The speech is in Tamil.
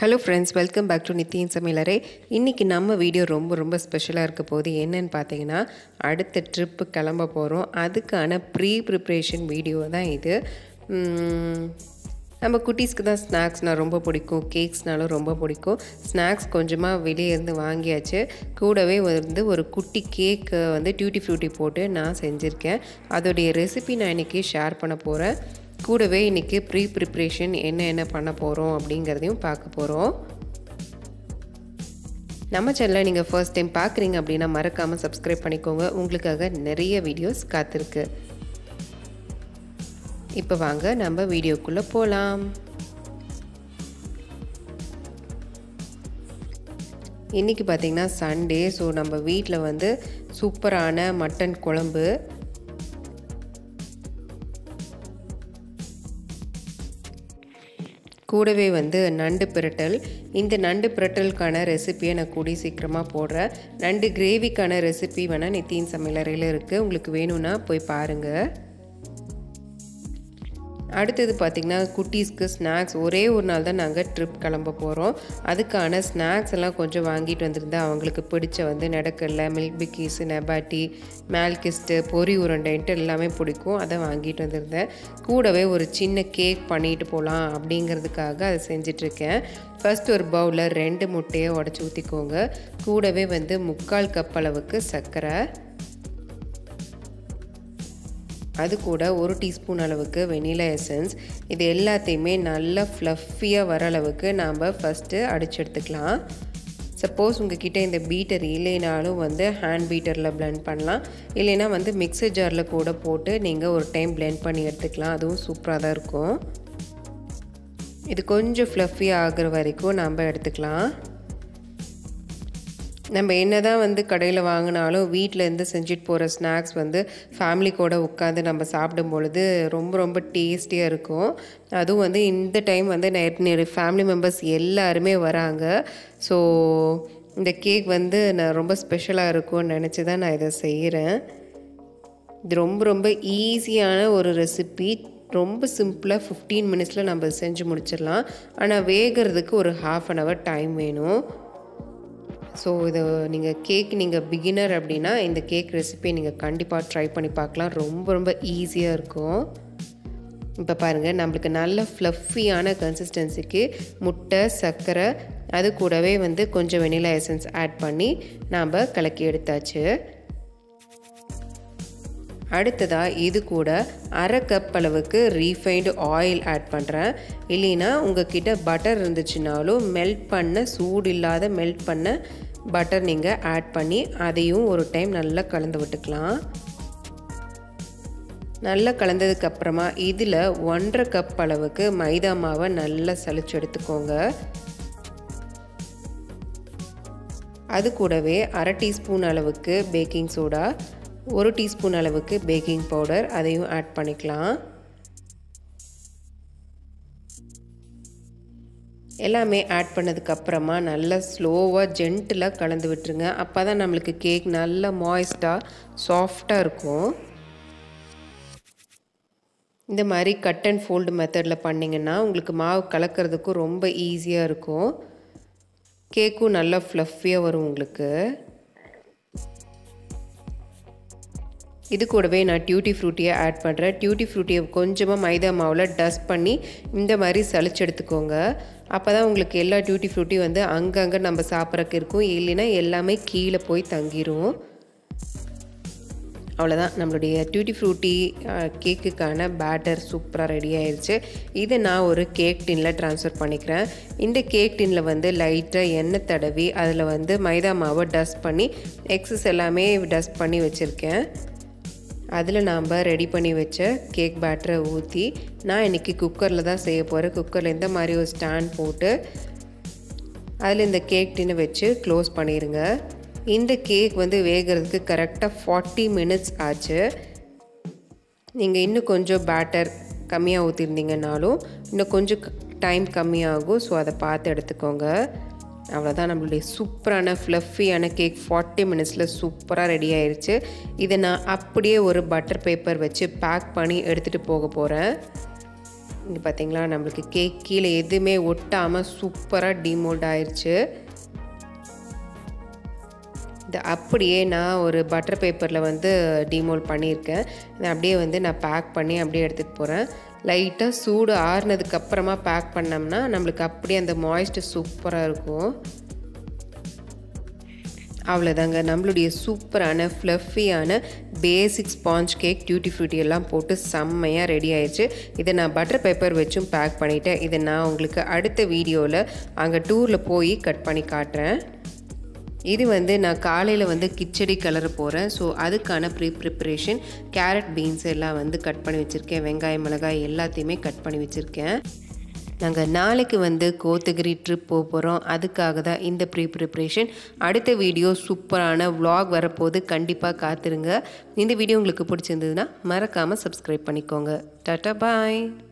hello friends welcome back to நித்தியன் சமையலறை இன்றைக்கி நம்ம வீடியோ ரொம்ப ரொம்ப ஸ்பெஷலாக இருக்க போகுது என்னன்னு பார்த்தீங்கன்னா அடுத்த ட்ரிப்பு கிளம்ப போகிறோம் அதுக்கான ப்ரீ ப்ரிப்ரேஷன் வீடியோ தான் இது உம், நம்ம குட்டீஸ்க்கு தான் ஸ்நாக்ஸ்னால் ரொம்ப பிடிக்கும் கேக்ஸ்னாலும் ரொம்ப பிடிக்கும் ஸ்நாக்ஸ் கொஞ்சமாக வெளியே இருந்து வாங்கியாச்சு கூடவே வந்து ஒரு குட்டி கேக்கு வந்து டியூட்டி ஃப்ரூட்டி போட்டு நான் செஞ்சுருக்கேன் அதோடைய ரெசிபி நான் இன்றைக்கி ஷேர் பண்ண போகிறேன் கூடவே இன்றைக்கி ப்ரீ ப்ரிப்ரேஷன் என்ன என்ன பண்ண போகிறோம் அப்படிங்கிறதையும் பார்க்க போகிறோம் நம்ம சேனலை நீங்கள் ஃபர்ஸ்ட் டைம் பார்க்குறீங்க அப்படின்னா மறக்காமல் சப்ஸ்கிரைப் பண்ணிக்கோங்க உங்களுக்காக நிறைய வீடியோஸ் காத்திருக்கு இப்போ வாங்க நம்ம வீடியோக்குள்ளே போகலாம் இன்றைக்கி பார்த்திங்கன்னா சண்டே ஸோ நம்ம வீட்டில் வந்து சூப்பரான மட்டன் குழம்பு கூடவே வந்து நண்டு பிரட்டல் இந்த நண்டு பிரட்டலுக்கான ரெசிப்பியை நான் கூடி சீக்கிரமாக போடுறேன் நண்டு கிரேவிக்கான ரெசிபி வேணால் நித்தியின் சமையலறையில் இருக்குது உங்களுக்கு வேணும்னா போய் பாருங்கள் அடுத்தது பார்த்திங்கன்னா குட்டீஸ்க்கு ஸ்நாக்ஸ் ஒரே ஒரு நாள் தான் நாங்கள் ட்ரிப் கிளம்ப போகிறோம் அதுக்கான ஸ்நாக்ஸ் எல்லாம் கொஞ்சம் வாங்கிட்டு வந்திருந்தேன் அவங்களுக்கு பிடிச்ச வந்து நடக்கல்ல மில்க் பிக்கீஸ் நெபாட்டி மேல்கிஸ்ட்டு பொரி உருண்டைன்ட்டு எல்லாமே பிடிக்கும் அதை வாங்கிட்டு வந்திருந்தேன் கூடவே ஒரு சின்ன கேக் பண்ணிட்டு போகலாம் அப்படிங்கிறதுக்காக அதை செஞ்சிட்ருக்கேன் ஃபர்ஸ்ட் ஒரு பவுலில் ரெண்டு முட்டையை உடச்சி ஊற்றிக்கோங்க கூடவே வந்து முக்கால் கப் அளவுக்கு சர்க்கரை அது கூட ஒரு டீஸ்பூன் அளவுக்கு வெனிலா எசன்ஸ் இது எல்லாத்தையுமே நல்லா ஃப்ளஃபியாக வர அளவுக்கு நாம் ஃபஸ்ட்டு அடிச்சு எடுத்துக்கலாம் சப்போஸ் உங்ககிட்ட இந்த பீட்டர் இல்லைனாலும் வந்து ஹேண்ட் பீட்டரில் பிளெண்ட் பண்ணலாம் இல்லைன்னா வந்து மிக்சர் ஜாரில் கூட போட்டு நீங்கள் ஒரு டைம் பிளெண்ட் பண்ணி எடுத்துக்கலாம் அதுவும் சூப்பராக தான் இருக்கும் இது கொஞ்சம் ஃப்ளஃபியாக ஆகிற வரைக்கும் நம்ம எடுத்துக்கலாம் நம்ம என்ன தான் வந்து கடையில் வாங்கினாலும் வீட்டில் இருந்து செஞ்சுட்டு போகிற ஸ்நாக்ஸ் வந்து ஃபேமிலி கூட உட்காந்து நம்ம சாப்பிடும் பொழுது ரொம்ப ரொம்ப டேஸ்டியாக இருக்கும் அதுவும் வந்து இந்த டைம் வந்து நிறைய ஃபேமிலி மெம்பர்ஸ் எல்லாருமே வராங்க ஸோ இந்த கேக் வந்து நான் ரொம்ப ஸ்பெஷலாக இருக்கும்னு நினச்சி தான் நான் இதை செய்கிறேன் இது ரொம்ப ரொம்ப ஈஸியான ஒரு ரெசிபி ரொம்ப சிம்பிளாக ஃபிஃப்டீன் மினிட்ஸில் நம்ம செஞ்சு முடிச்சிடலாம் ஆனால் வேகிறதுக்கு ஒரு ஹாஃப் அன் ஹவர் டைம் வேணும் ஸோ இது நீங்கள் கேக் நீங்கள் பிகினர் அப்படின்னா இந்த கேக் ரெசிபியை நீங்கள் கண்டிப்பாக ட்ரை பண்ணி பார்க்கலாம் ரொம்ப ரொம்ப ஈஸியாக இருக்கும் இப்போ பாருங்கள் நம்மளுக்கு நல்ல ஃப்ளஃபியான கன்சிஸ்டன்சிக்கு முட்டை சர்க்கரை அது கூடவே வந்து கொஞ்சம் வெனிலா எசன்ஸ் ஆட் பண்ணி நாம் கலக்கி எடுத்தாச்சு அடுத்ததாக இது கூட அரை கப் அளவுக்கு ரீஃபைண்டு ஆயில் ஆட் பண்ணுறேன் இல்லைன்னா உங்ககிட்ட பட்டர் இருந்துச்சுனாலும் மெல்ட் பண்ண சூடு இல்லாத மெல்ட் பண்ண பட்டர் நீங்கள் ஆட் பண்ணி அதையும் ஒரு டைம் நல்லா கலந்து விட்டுக்கலாம் நல்லா கலந்ததுக்கு அப்புறமா இதில் ஒன்றரை கப் அளவுக்கு மைதா மாவை நல்லா சளிச்சு எடுத்துக்கோங்க அது கூடவே அரை டீஸ்பூன் அளவுக்கு பேக்கிங் சோடா ஒரு டீஸ்பூன் அளவுக்கு பேக்கிங் பவுடர் அதையும் ஆட் பண்ணிக்கலாம் எல்லாமே ஆட் பண்ணதுக்கப்புறமா நல்லா ஸ்லோவாக ஜென்டிலாக கலந்து விட்டுருங்க அப்போ தான் நம்மளுக்கு கேக் நல்லா மாய்ஸ்டாக சாஃப்டாக இருக்கும் இந்த மாதிரி கட் அண்ட் ஃபோல்டு மெத்தடில் பண்ணிங்கன்னா உங்களுக்கு மாவு கலக்கிறதுக்கும் ரொம்ப ஈஸியாக இருக்கும் கேக்கும் நல்லா ஃப்ளஃபியாக வரும் உங்களுக்கு இது கூடவே நான் டியூட்டி ஃப்ரூட்டியை ஆட் பண்ணுறேன் டியூட்டி ஃப்ரூட்டியை கொஞ்சமாக மைதா மாவில் டஸ்ட் பண்ணி இந்த மாதிரி சளிச்சு எடுத்துக்கோங்க அப்போ தான் உங்களுக்கு எல்லா டியூட்டி ஃப்ரூட்டியும் வந்து அங்கங்கே நம்ம சாப்பிட்றக்கு இருக்கும் இல்லைன்னா எல்லாமே கீழே போய் தங்கிரும் அவ்வளோதான் நம்மளுடைய டியூட்டி ஃப்ரூட்டி கேக்குக்கான பேட்டர் சூப்பராக ரெடி ஆயிடுச்சு இதை நான் ஒரு கேக் டின்னில் ட்ரான்ஸ்ஃபர் பண்ணிக்கிறேன் இந்த கேக் டின்னில் வந்து லைட்டாக எண்ணெய் தடவி அதில் வந்து மைதா மாவை டஸ்ட் பண்ணி எக்ஸஸ் எல்லாமே டஸ்ட் பண்ணி வச்சுருக்கேன் அதில் நாம் ரெடி பண்ணி வச்ச கேக் பேட்டரை ஊற்றி நான் இன்றைக்கி குக்கரில் தான் செய்ய போகிறேன் குக்கரில் இந்த மாதிரி ஒரு ஸ்டாண்ட் போட்டு அதில் இந்த கேக் டின்னை வச்சு க்ளோஸ் பண்ணிடுங்க இந்த கேக் வந்து வேகிறதுக்கு கரெக்டாக ஃபார்ட்டி மினிட்ஸ் ஆச்சு நீங்கள் இன்னும் கொஞ்சம் பேட்டர் கம்மியாக ஊற்றிருந்தீங்கன்னாலும் இன்னும் கொஞ்சம் டைம் கம்மியாகும் ஸோ அதை பார்த்து எடுத்துக்கோங்க அவ்வளோதான் நம்மளுடைய சூப்பரான ஃப்ளஃபியான கேக் ஃபார்ட்டி மினிட்ஸில் சூப்பராக ரெடி ஆயிடுச்சு இதை நான் அப்படியே ஒரு பட்டர் பேப்பர் வச்சு பேக் பண்ணி எடுத்துகிட்டு போக போகிறேன் இங்கே பார்த்தீங்களா நம்மளுக்கு கேக் கீழே எதுவுமே ஒட்டாமல் சூப்பராக டிமோல்ட் ஆயிடுச்சு இது அப்படியே நான் ஒரு பட்டர் பேப்பரில் வந்து டிமோல் பண்ணியிருக்கேன் இதை அப்படியே வந்து நான் பேக் பண்ணி அப்படியே எடுத்துகிட்டு போகிறேன் லைட்டாக சூடு ஆறுனதுக்கு அப்புறமா பேக் பண்ணோம்னா நம்மளுக்கு அப்படியே அந்த மாய்ஸ்ட்டு சூப்பராக இருக்கும் அவ்வளோதாங்க நம்மளுடைய சூப்பரான ஃப்ளஃபியான basic sponge cake tutti frutti எல்லாம் போட்டு செம்மையாக ரெடி ஆயிடுச்சு இதை நான் பட்டர் பேப்பர் வச்சும் பேக் பண்ணிட்டேன் இதை நான் உங்களுக்கு அடுத்த வீடியோவில் அங்கே டூரில் போய் கட் பண்ணி காட்டுறேன் இது வந்து நான் காலையில் வந்து கிச்சடி கலர போகிறேன் ஸோ அதுக்கான ப்ரீ ப்ரிப்பரேஷன் கேரட் பீன்ஸ் எல்லாம் வந்து கட் பண்ணி வச்சுருக்கேன் வெங்காயம் மிளகாய் எல்லாத்தையுமே கட் பண்ணி வச்சுருக்கேன் நாங்கள் நாளைக்கு வந்து கோத்தகிரி ட்ரிப் போக போகிறோம் அதுக்காக தான் இந்த ப்ரீ ப்ரிப்ரேஷன் அடுத்த வீடியோ சூப்பரான vlog வரப்போது கண்டிப்பாக காத்துருங்க இந்த வீடியோ உங்களுக்கு பிடிச்சிருந்ததுன்னா மறக்காமல் சப்ஸ்கிரைப் பண்ணிக்கோங்க டாட்டா பாய்